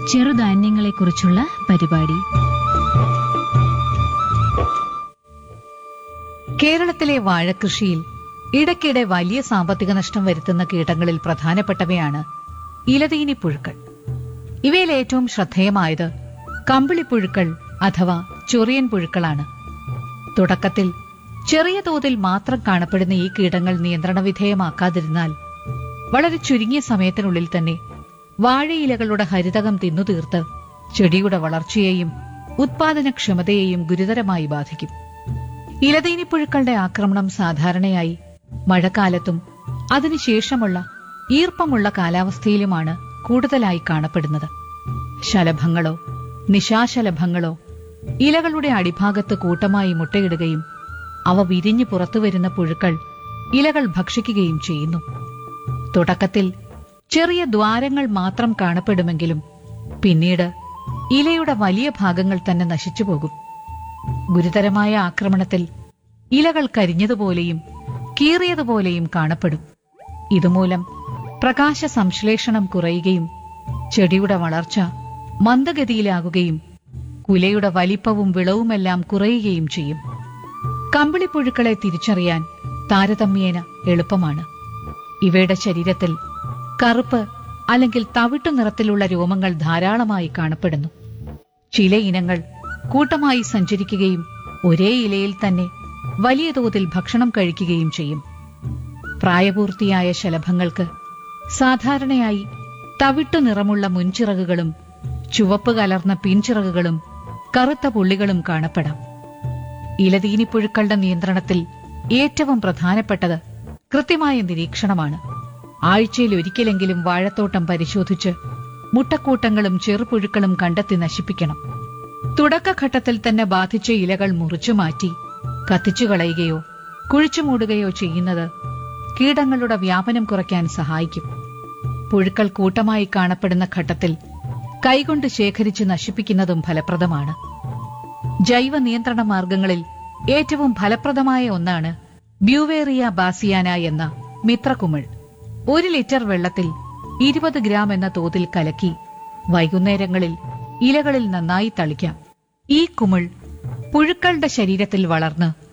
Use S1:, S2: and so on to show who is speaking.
S1: ചെറുധാന്യങ്ങളെക്കുറിച്ചുള്ള പരിപാടി
S2: കേരളത്തിലെ വാഴകൃഷിയിൽ ഇടയ്ക്കിടെ വലിയ സാമ്പത്തിക നഷ്ടം വരുത്തുന്ന കീടങ്ങളിൽ പ്രധാനപ്പെട്ടവയാണ് ഇലതീനി പുഴുക്കൾ ഇവയിൽ ഏറ്റവും ശ്രദ്ധേയമായത് കമ്പിളിപ്പുഴുക്കൾ അഥവാ ചൊറിയൻ പുഴുക്കളാണ് തുടക്കത്തിൽ ചെറിയ തോതിൽ മാത്രം കാണപ്പെടുന്ന ഈ കീടങ്ങൾ നിയന്ത്രണ വിധേയമാക്കാതിരുന്നാൽ വളരെ ചുരുങ്ങിയ സമയത്തിനുള്ളിൽ തന്നെ വാഴയിലകളുടെ ഹരിതകം തിന്നു തീർത്ത് ചെടിയുടെ വളർച്ചയെയും ഉത്പാദനക്ഷമതയെയും ഗുരുതരമായി ബാധിക്കും ഇലതീനിപ്പുഴുക്കളുടെ ആക്രമണം സാധാരണയായി മഴക്കാലത്തും അതിനുശേഷമുള്ള ഈർപ്പമുള്ള കാലാവസ്ഥയിലുമാണ് കൂടുതലായി കാണപ്പെടുന്നത് ശലഭങ്ങളോ നിശാശലഭങ്ങളോ ഇലകളുടെ അടിഭാഗത്ത് കൂട്ടമായി മുട്ടയിടുകയും അവ വിരിഞ്ഞു പുറത്തുവരുന്ന പുഴുക്കൾ ഇലകൾ ഭക്ഷിക്കുകയും ചെയ്യുന്നു തുടക്കത്തിൽ ചെറിയ ദ്വാരങ്ങൾ മാത്രം കാണപ്പെടുമെങ്കിലും പിന്നീട് ഇലയുടെ വലിയ ഭാഗങ്ങൾ തന്നെ നശിച്ചുപോകും ഗുരുതരമായ ആക്രമണത്തിൽ ഇലകൾ കരിഞ്ഞതുപോലെയും കീറിയതുപോലെയും കാണപ്പെടും ഇതുമൂലം പ്രകാശ സംശ്ലേഷണം കുറയുകയും ചെടിയുടെ വളർച്ച മന്ദഗതിയിലാകുകയും കുലയുടെ വലിപ്പവും വിളവുമെല്ലാം കുറയുകയും ചെയ്യും കമ്പിളിപ്പുഴുക്കളെ തിരിച്ചറിയാൻ താരതമ്യേന എളുപ്പമാണ് ഇവയുടെ ശരീരത്തിൽ കറുപ്പ് അല്ലെങ്കിൽ തവിട്ടു നിറത്തിലുള്ള രോമങ്ങൾ ധാരാളമായി കാണപ്പെടുന്നു ചില ഇനങ്ങൾ കൂട്ടമായി സഞ്ചരിക്കുകയും ഒരേ ഇലയിൽ തന്നെ വലിയ തോതിൽ ഭക്ഷണം കഴിക്കുകയും ചെയ്യും പ്രായപൂർത്തിയായ ശലഭങ്ങൾക്ക് സാധാരണയായി തവിട്ടു നിറമുള്ള മുൻചിറകുകളും ചുവപ്പ് കലർന്ന പിൻചിറകുകളും കറുത്ത പുള്ളികളും കാണപ്പെടാം ഇലതീനിപ്പുഴുക്കളുടെ നിയന്ത്രണത്തിൽ ഏറ്റവും പ്രധാനപ്പെട്ടത് കൃത്യമായ നിരീക്ഷണമാണ് ആഴ്ചയിൽ ഒരിക്കലെങ്കിലും വാഴത്തോട്ടം പരിശോധിച്ച് മുട്ടക്കൂട്ടങ്ങളും ചെറുപുഴുക്കളും കണ്ടെത്തി നശിപ്പിക്കണം തുടക്കഘട്ടത്തിൽ തന്നെ ബാധിച്ച ഇലകൾ മുറിച്ചു മാറ്റി കത്തിച്ചു കളയുകയോ കുഴിച്ചു മൂടുകയോ ചെയ്യുന്നത് കീടങ്ങളുടെ വ്യാപനം കുറയ്ക്കാൻ സഹായിക്കും പുഴുക്കൾ കൂട്ടമായി കാണപ്പെടുന്ന ഘട്ടത്തിൽ കൈകൊണ്ട് ശേഖരിച്ച് നശിപ്പിക്കുന്നതും ഫലപ്രദമാണ് ജൈവ നിയന്ത്രണ മാർഗങ്ങളിൽ ഏറ്റവും ഫലപ്രദമായ ഒന്നാണ് ബ്യൂവേറിയ ബാസിയാന എന്ന മിത്രകുമിൾ ഒരു ലിറ്റർ വെള്ളത്തിൽ ഇരുപത് ഗ്രാം എന്ന തോതിൽ കലക്കി വൈകുന്നേരങ്ങളിൽ ഇലകളിൽ നന്നായി തളിക്കാം ഈ കുമിൾ പുഴുക്കളുടെ ശരീരത്തിൽ വളർന്ന്